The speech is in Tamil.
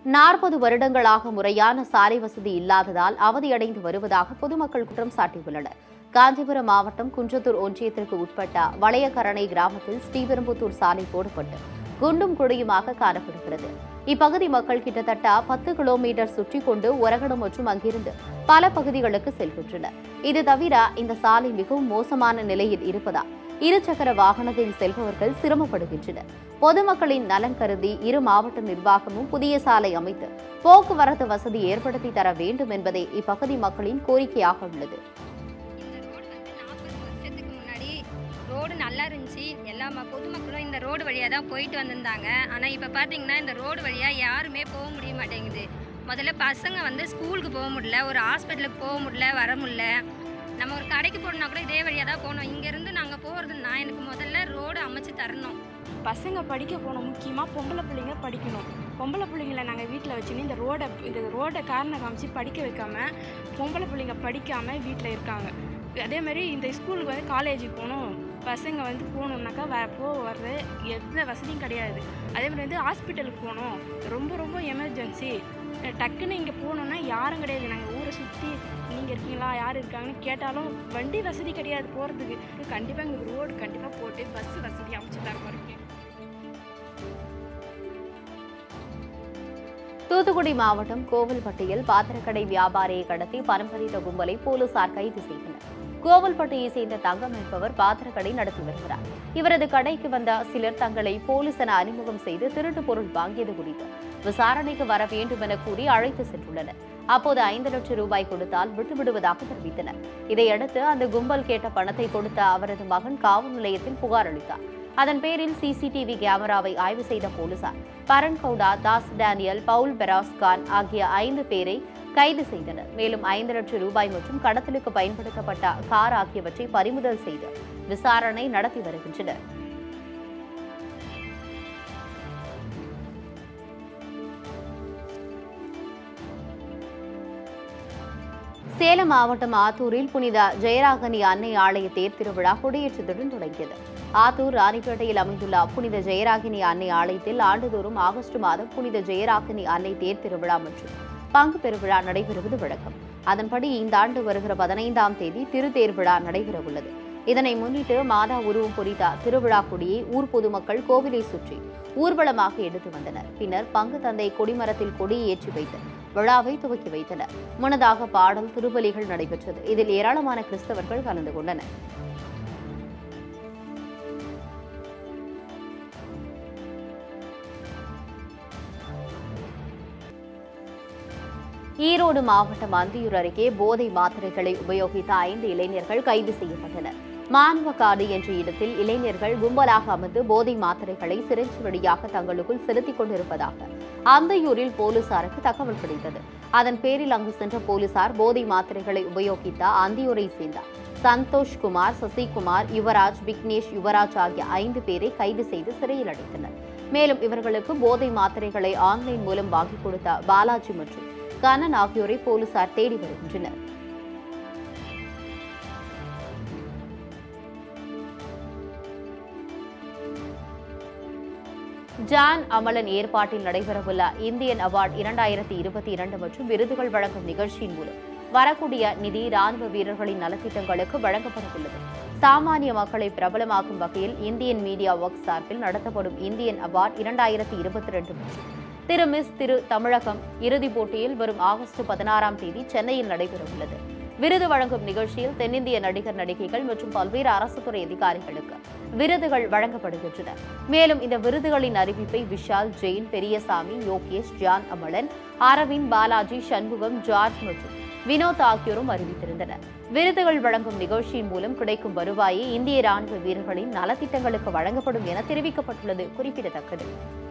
நாற்பது வருடங்களாக முறையான சாலை வசதி இல்லாததால் அவதியடைந்து வருவதாக பொதுமக்கள் குற்றம் சாட்டியுள்ளனர் காஞ்சிபுரம் மாவட்டம் குன்றத்தூர் ஒன்றியத்திற்கு உட்பட்ட வளையக்கரணை கிராமத்தில் ஸ்ரீபெரும்புத்தூர் சாலை போடப்பட்டு குண்டும் குழியுமாக காணப்படுகிறது இப்பகுதி மக்கள் கிட்டத்தட்ட பத்து கிலோமீட்டர் சுற்றி கொண்டு ஒரகடம் மற்றும் அங்கிருந்து பல பகுதிகளுக்கு செல்கின்றனர் இது தவிர இந்த சாலை மிகவும் மோசமான நிலையில் இருப்பதால் இருசக்கர வாகனத்தில் செல்பவர்கள் சிரமப்படுகின்றனர் பொதுமக்களின் நலன் கருதி இரு மாவட்ட நிர்வாகமும் புதிய சாலை அமைத்து போக்குவரத்து வசதி ஏற்படுத்தி தர வேண்டும் என்பதே இப்பகுதி மக்களின் கோரிக்கையாக உள்ளது இந்த ரோடு வந்து நாற்பது வருஷத்துக்கு முன்னாடி ரோடு நல்லா இருந்துச்சு எல்லா ம- பொதுமக்களும் இந்த ரோடு வழியாக தான் போயிட்டு வந்திருந்தாங்க ஆனால் இப்போ பார்த்தீங்கன்னா இந்த ரோடு வழியாக யாருமே போக முடிய மாட்டேங்குது முதல்ல பசங்க வந்து ஸ்கூலுக்கு போக முடியல ஒரு ஹாஸ்பிட்டலுக்கு போக முடியல வர முடியல நம்ம ஒரு கடைக்கு போகணுன்னா கூட இதே வழியாக தான் போகணும் இங்கேருந்து நாங்கள் போகிறதுனா எனக்கு முதல்ல ரோடு அமைச்சு தரணும் பசங்க படிக்க போகணும் முக்கியமாக பொம்பளை பிள்ளைங்க படிக்கணும் பொம்பளை பிள்ளைங்கள நாங்கள் வீட்டில் வச்சுன்னு இந்த ரோடை இந்த ரோடை காரணம் காமிச்சு படிக்க வைக்காம பொம்பளை பிள்ளைங்க படிக்காமல் வீட்டில் இருக்காங்க அதே மாதிரி இந்த ஸ்கூலுக்கு வந்து காலேஜுக்கு போகணும் பசங்க வந்து போகணுன்னாக்கா வ போக வர்றது எந்த வசதியும் கிடையாது அதே மாதிரி வந்து ஹாஸ்பிட்டலுக்கு போகணும் ரொம்ப ரொம்ப எமர்ஜென்சி டக்குன்னு இங்கே போகணுன்னா யாரும் கிடையாது நாங்கள் ஊரை சுற்றி நீங்கள் இருக்கீங்களா யார் இருக்காங்கன்னு கேட்டாலும் வண்டி வசதி கிடையாது போகிறதுக்கு கண்டிப்பாக எங்களுக்கு ரோடு கண்டிப்பாக போட்டு பஸ் வசதி அமைச்சு தர மாதிரி தூத்துக்குடி மாவட்டம் கோவில்பட்டியில் பாத்திரக்கடை வியாபாரியை கடத்தி பணம் பறித்த கும்பலை போலீசார் கைது செய்தனர் கோவில்பட்டியை சேர்ந்த தங்கம் என்பவர் பாத்திரக்கடை நடத்தி வருகிறார் இவரது கடைக்கு வந்த சிலர் தங்களை போலீஸ் என அறிமுகம் செய்து திருட்டு பொருள் வாங்கியது குறித்து விசாரணைக்கு வர வேண்டும் என கூறி அழைத்து சென்றுள்ளனர் அப்போது ஐந்து லட்சம் ரூபாய் கொடுத்தால் விட்டுவிடுவதாக தெரிவித்தனர் இதையடுத்து அந்த கும்பல் கேட்ட பணத்தை கொடுத்த அவரது மகன் காவல் நிலையத்தில் புகார் அளித்தார் அதன் பேரில் சிசிடிவி கேமராவை ஆய்வு செய்த போலீசார் பரன் கவுடா தாஸ் டேனியல் பவுல் பெராஸ்கான் ஆகிய ஐந்து பேரை கைது செய்தனர் மேலும் ஐந்து லட்சம் ரூபாய் மற்றும் கடத்தலுக்கு பயன்படுத்தப்பட்ட கார் ஆகியவற்றை பறிமுதல் செய்து விசாரணை நடத்தி வருகின்றனர் சேலம் மாவட்டம் ஆத்தூரில் புனித ஜெயராகனி அன்னை ஆலய தேர் திருவிழா கொடியேற்றத்துடன் தொடங்கியது ஆத்தூர் ராணிப்பேட்டையில் அமைந்துள்ள புனித ஜெயராகினி அன்னை ஆலயத்தில் ஆண்டுதோறும் ஆகஸ்ட் மாதம் புனித ஜெயராகினி அன்னை தேர் திருவிழா மற்றும் பங்கு பெருவிழா நடைபெறுவது வழக்கம் அதன்படி இந்த ஆண்டு வருகிற பதினைந்தாம் தேதி திருத்தேர் விழா நடைபெறவுள்ளது இதனை முன்னிட்டு மாதா உருவம் பொறித்த திருவிழா கொடியை ஊர் பொதுமக்கள் கோவிலை சுற்றி ஊர்வலமாக எடுத்து வந்தனர் பின்னர் பங்கு தந்தை கொடிமரத்தில் கொடியை ஏற்றி வைத்து விழாவை துவக்கி வைத்தனர் முன்னதாக பாடல் திருப்பலிகள் நடைபெற்றது இதில் ஏராளமான கிறிஸ்தவர்கள் கலந்து கொண்டனர் ஈரோடு மாவட்டம் அந்தியூர் அருகே போதை மாத்திரைகளை உபயோகித்த ஐந்து இளைஞர்கள் கைது செய்யப்பட்டனர் மானவக்காடு என்ற இடத்தில் இளைஞர்கள் கும்பலாக அமர்ந்து போதை மாத்திரைகளை சிரிஞ்சு வழியாக தங்களுக்குள் செலுத்திக் கொண்டிருப்பதாக அந்தியூரில் போலீசாருக்கு தகவல் கிடைத்தது அதன் பேரில் அங்கு சென்ற போலீசார் போதை மாத்திரைகளை உபயோகித்த அந்தியூரை சேர்ந்த சந்தோஷ் குமார் சசிகுமார் யுவராஜ் விக்னேஷ் யுவராஜ் ஆகிய ஐந்து பேரை கைது செய்து சிறையில் அடைத்தனர் மேலும் இவர்களுக்கு போதை மாத்திரைகளை ஆன்லைன் மூலம் வாங்கிக் கொடுத்த பாலாஜி மற்றும் கண்ணன் ஆகியோரை போலீசார் தேடி வருகின்றனர் ஜான் அமலன் ஏற்பாட்டில் நடைபெறவுள்ள இந்தியன் அவார்டு இரண்டாயிரத்தி இருபத்தி இரண்டு மற்றும் விருதுகள் வழங்கும் நிகழ்ச்சியின் மூலம் வரக்கூடிய நிதி ராணுவ வீரர்களின் நலத்திட்டங்களுக்கு வழங்கப்படவுள்ளது சாமானிய மக்களை பிரபலமாக்கும் வகையில் இந்தியன் மீடியா ஒர்க் சார்பில் நடத்தப்படும் இந்தியன் அவார்டு இரண்டாயிரத்தி இருபத்தி ரெண்டு மற்றும் திரு மிஸ் திரு தமிழகம் இறுதிப் போட்டியில் வரும் ஆகஸ்ட் பதினாறாம் தேதி சென்னையில் நடைபெறவுள்ளது விருது வழங்கும் நிகழ்ச்சியில் தென்னிந்திய நடிகர் நடிகைகள் மற்றும் பல்வேறு அரசு துறை அதிகாரிகளுக்கு விருதுகள் வழங்கப்படுகின்றன மேலும் இந்த விருதுகளின் அறிவிப்பை விஷால் ஜெயின் பெரியசாமி யோகேஷ் ஜான் அமலன் அரவிந்த் பாலாஜி சண்முகம் ஜார்ஜ் மற்றும் வினோத் ஆகியோரும் அறிவித்திருந்தனர் விருதுகள் வழங்கும் நிகழ்ச்சியின் மூலம் கிடைக்கும் வருவாயை இந்திய ராணுவ வீரர்களின் நலத்திட்டங்களுக்கு வழங்கப்படும் என தெரிவிக்கப்பட்டுள்ளது குறிப்பிடத்தக்கது